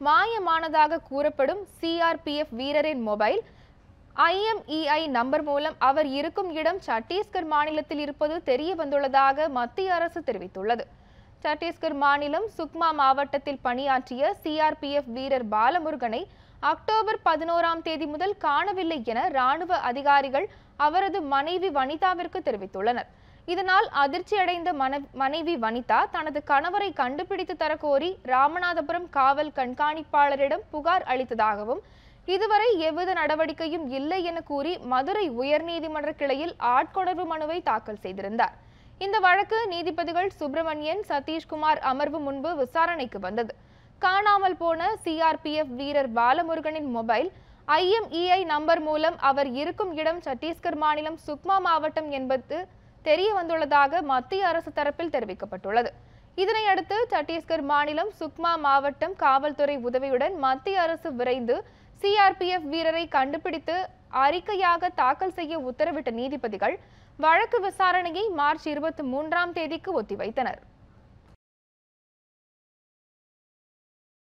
மாயமானதாக கூறப்படும் சிஆர்பிஎஃப் வீரரின் mobile IMEI number மூலம் அவர் இருக்கும் இடம் சத்தீஸ்கர் மாநிலத்தில் இருப்பது தெரிய வந்துள்ளதாக மத்திய அரசு தெரிவித்துள்ளது சத்தீஸ்கர் மாநிலம் சுக்மா மாவட்டத்தில் பணியாற்றிய சிஆர்பிஎஃப் வீரர் பாலமுருகனை அக்டோபர் பதினோராம் தேதி முதல் காணவில்லை என ராணுவ அதிகாரிகள் அவரது மனைவி வனிதாவிற்கு தெரிவித்துள்ளனர் இதனால் அதிர்ச்சியடைந்த மன மனைவி வனிதா தனது கணவரை கண்டுபிடித்து தரக்கோரி ராமநாதபுரம் காவல் கண்காணிப்பாளரிடம் புகார் அளித்ததாகவும் இதுவரை எவ்வித நடவடிக்கையும் இல்லை என கூறி மதுரை உயர்நீதிமன்ற கிளையில் ஆட்கொணர்வு மனுவை தாக்கல் செய்திருந்தார் இந்த வழக்கு நீதிபதிகள் சுப்பிரமணியன் சதீஷ்குமார் அமர்வு முன்பு விசாரணைக்கு வந்தது காணாமல் போன சிஆர்பிஎஃப் வீரர் பாலமுருகனின் மொபைல் ஐஎம்இஐ நம்பர் மூலம் அவர் இருக்கும் இடம் சத்தீஸ்கர் மாநிலம் சுக்மா மாவட்டம் என்பது தெரிய வந்துள்ளதாக மத்திய அரசு தரப்பில் தெரிவிக்கப்பட்டுள்ளது இதனையடுத்து சத்தீஸ்கர் மாநிலம் சுக்மா மாவட்டம் காவல்துறை உதவியுடன் மத்திய அரசு விரைந்து சிஆர்பிஎஃப் வீரரை கண்டுபிடித்து அறிக்கையாக தாக்கல் செய்ய உத்தரவிட்ட நீதிபதிகள் வழக்கு விசாரணையை மார்ச் இருபத்தி மூன்றாம் தேதிக்கு ஒத்திவைத்தனர்